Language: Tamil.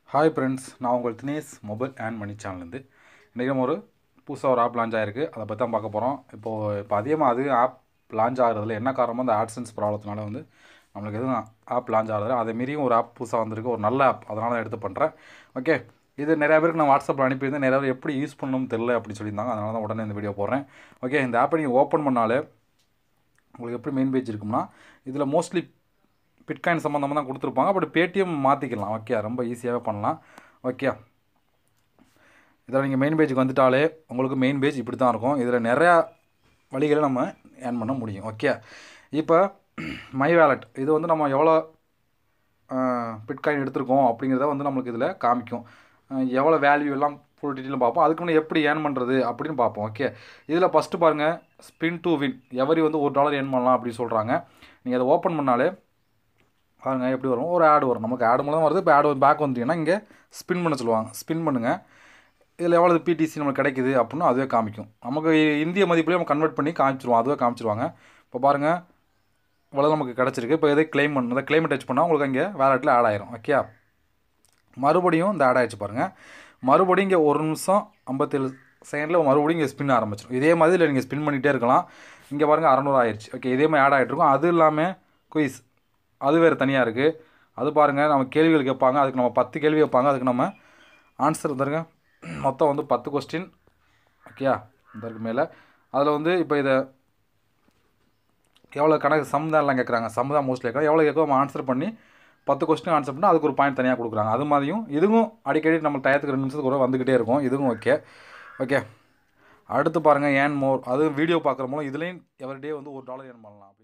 ஹாய் ஃப்ரெண்ட்ஸ் நான் உங்கள் தினேஷ் மொபைல் அண்ட் மணி சேனல்லேருந்து இன்றைக்கி நம்ம ஒரு புதுசாக ஒரு ஆப் லான்ச் ஆகிருக்கு அதை பற்றி தான் பார்க்க போகிறோம் இப்போது இப்போ அதிகமாக அது ஆப் லான்ச் ஆகிறதுல என்ன காரணமோ அந்த ஆட்சன்ஸ் ப்ராப்ளத்தினால வந்து நம்மளுக்கு எதுவும் ஆப் லான்ச் ஆகிறது அதை மீறியும் ஒரு ஆப் புதுசாக வந்திருக்கு ஒரு நல்ல ஆப் அதனால் தான் எடுத்து பண்ணுறேன் ஓகே இது நிறைய பேருக்கு நான் வாட்ஸ்அப்பில் அனுப்பியிருந்தேன் நிறைய பேர் எப்படி யூஸ் பண்ணணும்னு தெரில அப்படின்னு சொல்லியிருந்தாங்க அதனால தான் உடனே இந்த வீடியோ போடுறேன் ஓகே இந்த ஆப்பை நீங்கள் ஓப்பன் பண்ணாலே உங்களுக்கு எப்படி மெயின் பேஜ் இருக்கும்னா இதில் மோஸ்ட்லி பிட்காயின் சம்மந்தமாக தான் கொடுத்துருப்பாங்க பட் பேடிஎம் மாற்றிக்கலாம் ஓகே ரொம்ப ஈஸியாகவே பண்ணலாம் ஓகே இதில் நீங்கள் மெயின் பேஜுக்கு வந்துட்டாலே உங்களுக்கு மெயின் பேஜ் இப்படி தான் இருக்கும் இதில் நிறையா வழிகளை நம்ம ஏர்ன் பண்ண முடியும் ஓகே இப்போ மை வேலட் இது வந்து நம்ம எவ்வளோ பிட்காயின் எடுத்திருக்கோம் அப்படிங்கிறத வந்து நம்மளுக்கு இதில் காமிக்கும் அஹ் எவ்வளோ வேல்யூ எல்லாம் ஃபுல் டீட்டெயிலும் பார்ப்போம் அதுக்கு முன்னாடி எப்படி ஏர்ன் பண்ணுறது அப்படின்னு பார்ப்போம் ஓகே இதில் ஃபஸ்ட்டு பாருங்கள் ஸ்பின் டு வின் எவரி வந்து ஒரு டாலர் ஏர்ன் பண்ணலாம் அப்படின்னு சொல்கிறாங்க நீங்கள் அதை ஓப்பன் பண்ணாலே பாருங்க எப்படி வரும் ஒரு ஆடு வரும் நமக்கு ஆடு மூலம் வருது இப்போ ஆடு பேக் வந்துட்டீங்கன்னா இங்கே ஸ்பின் பண்ண சொல்லுவாங்க ஸ்பின் பண்ணுங்கள் இதில் எவ்வளோ பிடிசி நம்மளுக்கு கிடைக்குது அப்படின்னு அதுவே காமிக்கும் நமக்கு இந்திய மதிப்புலேயே நம்ம கன்வெர்ட் பண்ணி காமிச்சிருவோம் அதுவே காமிச்சிருவாங்க இப்போ பாருங்கள் இவ்வளோ நமக்கு கிடச்சிருக்கு இப்போ எதை கிளைம் பண்ணு கிளைம் டச் பண்ணால் உங்களுக்கு அங்கே வேலட்டில் ஆட் ஆயிரும் ஓகே மறுபடியும் இந்த ஆட் ஆயிடுச்சு பாருங்கள் மறுபடியும் இங்கே ஒரு நிமிஷம் ஐம்பத்தேழு செகண்டில் மறுபடியும் இங்கே ஸ்பின் ஆரம்பிச்சிடும் இதே மாதிரி இல்லை நீங்கள் ஸ்பின் பண்ணிகிட்டே இருக்கலாம் இங்கே பாருங்கள் அறநூறு ஆயிடுச்சு ஓகே இதே மாதிரி ஆட் ஆகிட்டு இருக்கும் அது இல்லாமல் குயிஸ் அது வேறு தனியாக இருக்குது அது பாருங்கள் நம்ம கேள்விகள் கேட்பாங்க அதுக்கு நம்ம பத்து கேள்வி வைப்பாங்க அதுக்கு நம்ம ஆன்சர் தருங்க மொத்தம் வந்து பத்து கொஸ்டின் ஓகேயா இதற்கு மேலே அதில் வந்து இப்போ இதை எவ்வளோ கணக்கு சம் தான் எல்லாம் கேட்குறாங்க சம் தான் மோஸ்ட்லி கேட்குறாங்க எவ்வளோ கேட்கோ நம்ம ஆன்சர் பண்ணி பத்து கொஸ்டின் ஆன்சர் பண்ணால் அதுக்கு ஒரு பாயிண்ட் தனியாக கொடுக்குறாங்க அது மாதிரியும் இதுவும் அடிக்கடி நம்ம டயத்துக்கு ரெண்டு நிமிஷத்துக்கு கூட வந்துக்கிட்டே இருக்கும் இதுவும் ஓகே ஓகே அடுத்து பாருங்கள் ஏன் மோர் அது வீடியோ பார்க்குற மூலம் இதுலேயும் எவரிடே வந்து ஒரு டாலர் ஏர்ன் பண்ணலாம்